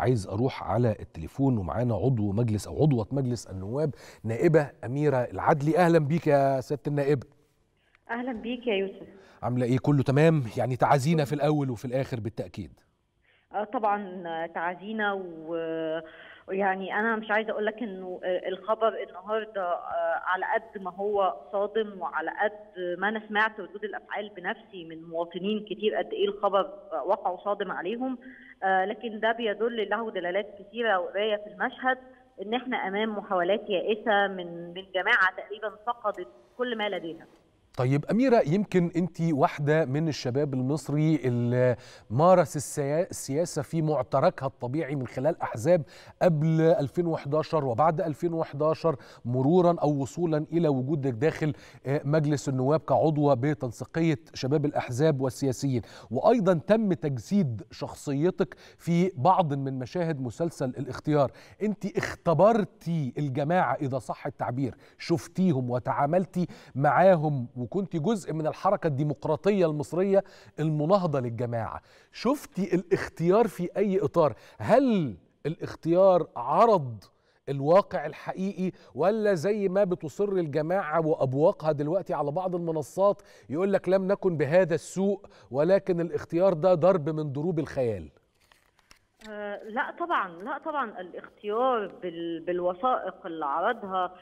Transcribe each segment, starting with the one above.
عايز اروح على التليفون ومعانا عضو مجلس او عضوه مجلس النواب نائبه اميره العدلي اهلا بيك يا سياده النائبه اهلا بيك يا يوسف عامله ايه كله تمام يعني تعازينا في الاول وفي الاخر بالتاكيد آه طبعا تعزينا و- ويعني انا مش عايزه اقول لك انه الخبر النهارده آه، على قد ما هو صادم وعلى قد ما انا سمعت ردود الافعال بنفسي من مواطنين كتير قد ايه الخبر آه، وقعوا صادم عليهم آه، لكن ده بيدل له دلالات كثيره وقرايه في المشهد ان احنا امام محاولات يائسه من من جماعه تقريبا فقدت كل ما لديها طيب أميرة يمكن أنت واحدة من الشباب المصري اللي مارس السيا- السياسة في معتركها الطبيعي من خلال أحزاب قبل 2011 وبعد 2011 مرورا أو وصولا إلى وجودك داخل آه، مجلس النواب كعضوة بتنسيقية شباب الأحزاب والسياسيين وأيضا تم تجسيد شخصيتك في بعض من مشاهد مسلسل الاختيار أنت اختبرتي الجماعة إذا صح التعبير شفتيهم وتعاملتي معاهم وكنت جزء من الحركة الديمقراطية المصرية المناهضة للجماعة شفتي الاختيار في أي إطار هل الاختيار عرض الواقع الحقيقي ولا زي ما بتصر الجماعة وأبواقها دلوقتي على بعض المنصات يقول لك لم نكن بهذا السوء ولكن الاختيار ده ضرب من ضروب الخيال آه، لا طبعا لا طبعا الاختيار بال- بالوثائق اللي عرضها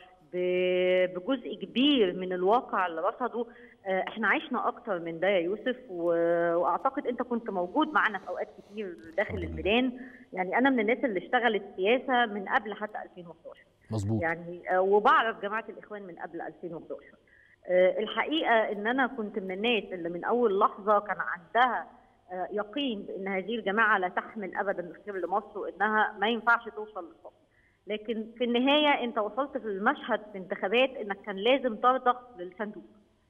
ب- بجزء كبير من الواقع اللي رصده آه، احنا عشنا اكتر من ده يا يوسف و- واعتقد انت كنت موجود معنا في اوقات كتير داخل الحمد لله. الميدان يعني انا من الناس اللي اشتغلت سياسه من قبل حتى 2011 مظبوط يعني آه، وبعرف جماعه الاخوان من قبل 2011 آه، الحقيقه ان انا كنت من الناس اللي من اول لحظه كان عندها آه، يقين بان هذه الجماعه لا تحمل ابدا الخير لمصر وانها ما ينفعش توصل للحكم لكن في النهايه انت وصلت في المشهد في انتخابات انك كان لازم ترضخ للصندوق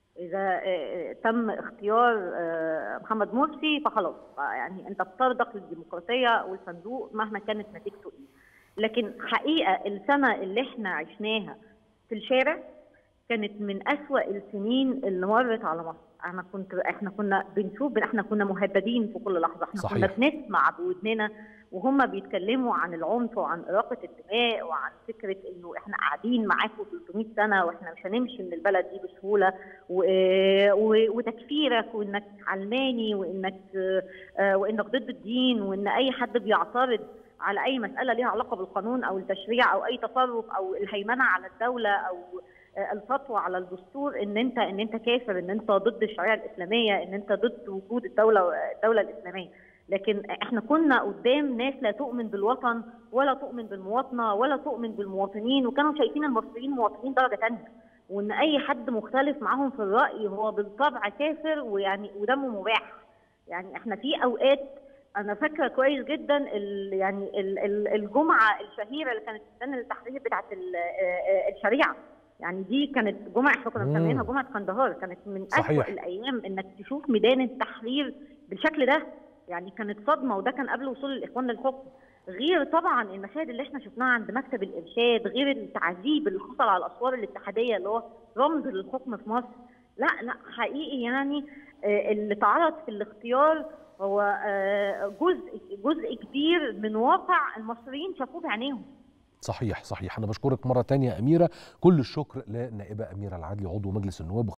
اذا آه، تم اختيار آه، محمد مرسي فخلاص يعني انت بترضخ للديمقراطيه والصندوق مهما كانت نتيجته ايه لكن حقيقه السنه اللي احنا عشناها في الشارع كانت من أسوأ السنين اللي مرت على مصر انا كنت احنا كنا بنشوف احنا كنا مهددين في كل لحظه احنا صحيح. كنا بنسمع بودننا وهم بيتكلموا عن العنف وعن اراقه الدماء وعن فكره انه احنا قاعدين معاكم 300 سنه واحنا مش هنمشي من البلد دي بسهوله و... و... وتكفيرك وانك علماني وانك آه، وانك ضد الدين وان اي حد بيعترض على اي مساله ليها علاقه بالقانون او التشريع او اي تصرف او الهيمنه على الدوله او آه، الفتوى على الدستور ان انت ان انت كافر ان انت ضد الشريعه الاسلاميه ان انت ضد وجود الدوله الدوله الاسلاميه لكن احنا كنا قدام ناس لا تؤمن بالوطن ولا تؤمن بالمواطنه ولا تؤمن بالمواطنين وكانوا شايفين المصريين مواطنين درجه ثانيه وان اي حد مختلف معاهم في الراي هو بالطبع كافر ويعني ودمه مباح يعني احنا في اوقات انا فاكره كويس جدا ال يعني ال ال الجمعه الشهيره اللي كانت في سنه التحرير بتاعه ال- آه، آه، الشريعه يعني دي كانت جمعه احنا كنا مم. مسمينها جمعه قندهار كانت من صحيح. اسوء الايام انك تشوف ميدان التحرير بالشكل ده يعني كانت صدمه وده كان قبل وصول الاخوان للحكم غير طبعا المشاهد اللي احنا شفناها عند مكتب الارشاد غير التعذيب اللي حصل على الاسوار الاتحاديه اللي هو رمز للحكم في مصر لا لا حقيقي يعني آه، اللي تعرض في الاختيار هو آه، جزء جزء كبير من واقع المصريين شافوه بعينيهم صحيح صحيح أنا بشكرك مرة تانية يا أميرة كل الشكر لنائبة أميرة العدلي عضو مجلس النواب